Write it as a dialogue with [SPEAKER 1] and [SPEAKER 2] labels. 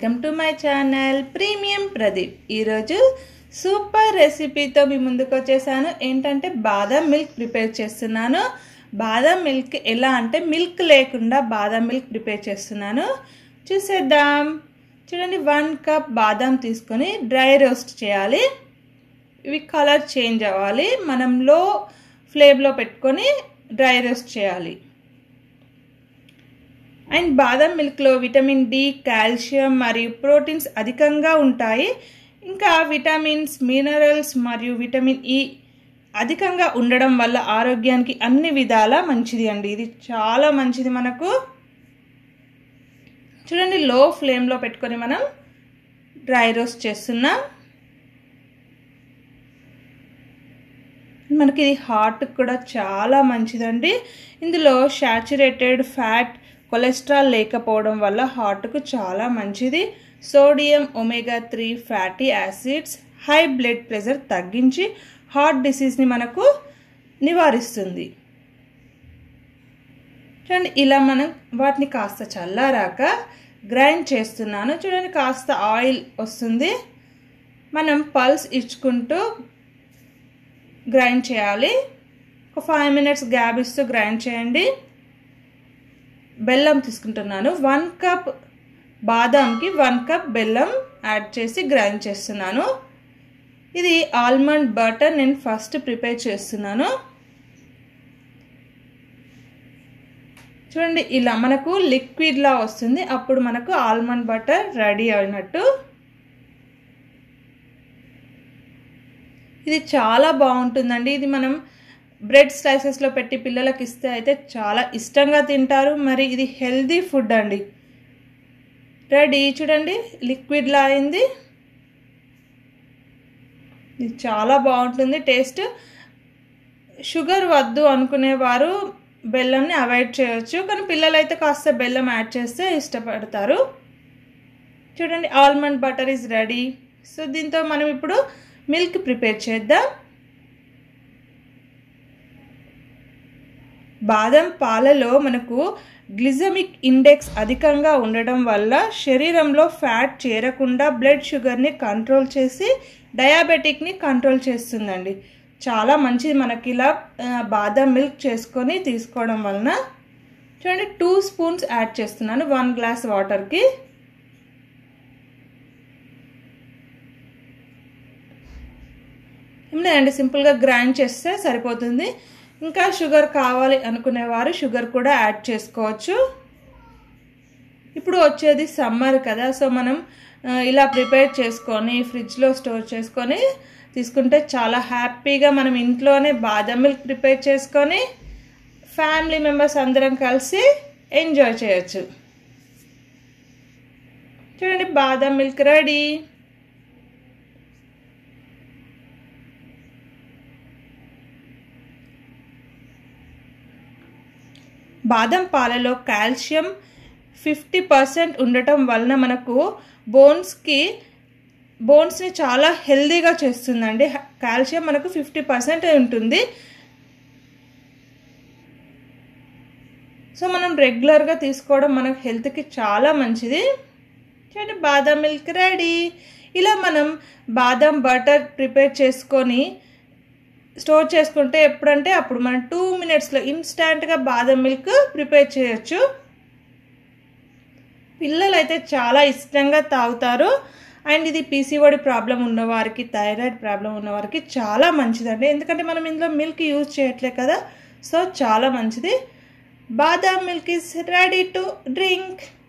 [SPEAKER 1] welcome to my channel premium Pradeep ఈరోజు super రెసిపీతో మీ ముందుకు వచ్చేసాను ఏంటంటే బాదం మిల్క్ ప్రిపేర్ చేస్తున్నాను బాదం మిల్క్ ఎలా అంటే మిల్క్ లేకుండా బాదం మిల్క్ ప్రిపేర్ చేస్తున్నాను చూసేద్దాం చూడండి వన్ కప్ బాదం తీసుకొని డ్రై రోస్ట్ చేయాలి ఇవి కలర్ చేంజ్ అవ్వాలి మనం లో ఫ్లేమ్లో పెట్టుకొని డ్రై రోస్ట్ చేయాలి అండ్ బాదం మిల్క్లో విటమిన్ డి కాల్షియం మరియు ప్రోటీన్స్ అధికంగా ఉంటాయి ఇంకా విటమిన్స్ మినరల్స్ మరియు విటమిన్ ఇ అధికంగా ఉండడం వల్ల ఆరోగ్యానికి అన్ని విధాలా మంచిది అండి ఇది చాలా మంచిది మనకు చూడండి లో ఫ్లేమ్లో పెట్టుకొని మనం డ్రై రోస్ట్ చేస్తున్నాం మనకి ఇది హార్ట్ కూడా చాలా మంచిదండి ఇందులో శాచురేటెడ్ ఫ్యాట్ కొలెస్ట్రాల్ లేకపోవడం వల్ల హార్ట్కు చాలా మంచిది sodium omega three fatty acids high blood pressure తగ్గించి హార్ట్ డిసీజ్ని మనకు నివారిస్తుంది చూడండి ఇలా మనం వాటిని కాస్త చల్లారాక గ్రైండ్ చేస్తున్నాను చూడండి కాస్త ఆయిల్ వస్తుంది మనం పల్స్ ఇచ్చుకుంటూ గ్రైండ్ చేయాలి ఒక ఫైవ్ మినిట్స్ గ్యాప్ ఇస్తూ గ్రైండ్ చేయండి బెల్లం తీసుకుంటున్నాను వన్ కప్ బాదాంకి వన్ కప్ బెల్లం యాడ్ చేసి గ్రైండ్ చేస్తున్నాను ఇది ఆల్మండ్ బటర్ నేను ఫస్ట్ ప్రిపేర్ చేస్తున్నాను చూడండి ఇలా మనకు లిక్విడ్లా వస్తుంది అప్పుడు మనకు ఆల్మండ్ బటర్ రెడీ అయినట్టు ఇది చాలా బాగుంటుందండి ఇది మనం బ్రెడ్ స్లైసెస్లో పెట్టి పిల్లలకి ఇస్తే అయితే చాలా ఇష్టంగా తింటారు మరి ఇది హెల్దీ ఫుడ్ అండి రెడీ చూడండి లిక్విడ్లా అయింది ఇది చాలా బాగుంటుంది టేస్ట్ షుగర్ వద్దు అనుకునేవారు బెల్లంని అవాయిడ్ చేయొచ్చు కానీ పిల్లలైతే కాస్త బెల్లం యాడ్ చేస్తే ఇష్టపడతారు చూడండి almond butter is ready so దీంతో మనం ఇప్పుడు మిల్క్ ప్రిపేర్ చేద్దాం బాదం పాలలో మనకు గ్లిజమిక్ ఇండెక్స్ అధికంగా ఉండడం వల్ల శరీరంలో ఫ్యాట్ చేరకుండా బ్లడ్ షుగర్ని కంట్రోల్ చేసి డయాబెటిక్ని కంట్రోల్ చేస్తుందండి చాలా మంచిది మనకి ఇలా బాదం మిల్క్ చేసుకొని తీసుకోవడం వలన చూడండి టూ స్పూన్స్ యాడ్ చేస్తున్నాను వన్ గ్లాస్ వాటర్కి ఏమిటండి సింపుల్గా గ్రైండ్ చేస్తే సరిపోతుంది ఇంకా షుగర్ కావాలి అనుకునేవారు షుగర్ కూడా యాడ్ చేసుకోవచ్చు ఇప్పుడు వచ్చేది సమ్మర్ కదా సో మనం ఇలా ప్రిపేర్ చేసుకొని ఫ్రిడ్జ్లో స్టోర్ చేసుకొని తీసుకుంటే చాలా హ్యాపీగా మనం ఇంట్లోనే బాదం మిల్క్ ప్రిపేర్ చేసుకొని ఫ్యామిలీ మెంబర్స్ అందరం కలిసి ఎంజాయ్ చేయొచ్చు చూడండి బాదం మిల్క్ రెడీ బాదం పాలలో కాల్షియం ఫిఫ్టీ పర్సెంట్ ఉండటం వలన మనకు బోన్స్కి బోన్స్ని చాలా హెల్దీగా చేస్తుందండి కాల్షియం మనకు ఫిఫ్టీ పర్సెంట్ ఉంటుంది సో మనం రెగ్యులర్గా తీసుకోవడం మనకు హెల్త్కి చాలా మంచిది చూడండి బాదం మిల్క్ రెడీ ఇలా మనం బాదం బటర్ ప్రిపేర్ చేసుకొని స్టోర్ చేసుకుంటే ఎప్పుడంటే అప్పుడు మనం టూ మినిట్స్లో ఇన్స్టాంట్గా బాదం మిల్క్ ప్రిపేర్ చేయొచ్చు పిల్లలు అయితే చాలా ఇష్టంగా తాగుతారు అండ్ ఇది పీసీఓడి ప్రాబ్లం ఉన్నవారికి థైరాయిడ్ ప్రాబ్లం ఉన్నవారికి చాలా మంచిదండి ఎందుకంటే మనం ఇందులో మిల్క్ యూజ్ చేయట్లే కదా సో చాలా మంచిది బాదాం milk is ready to drink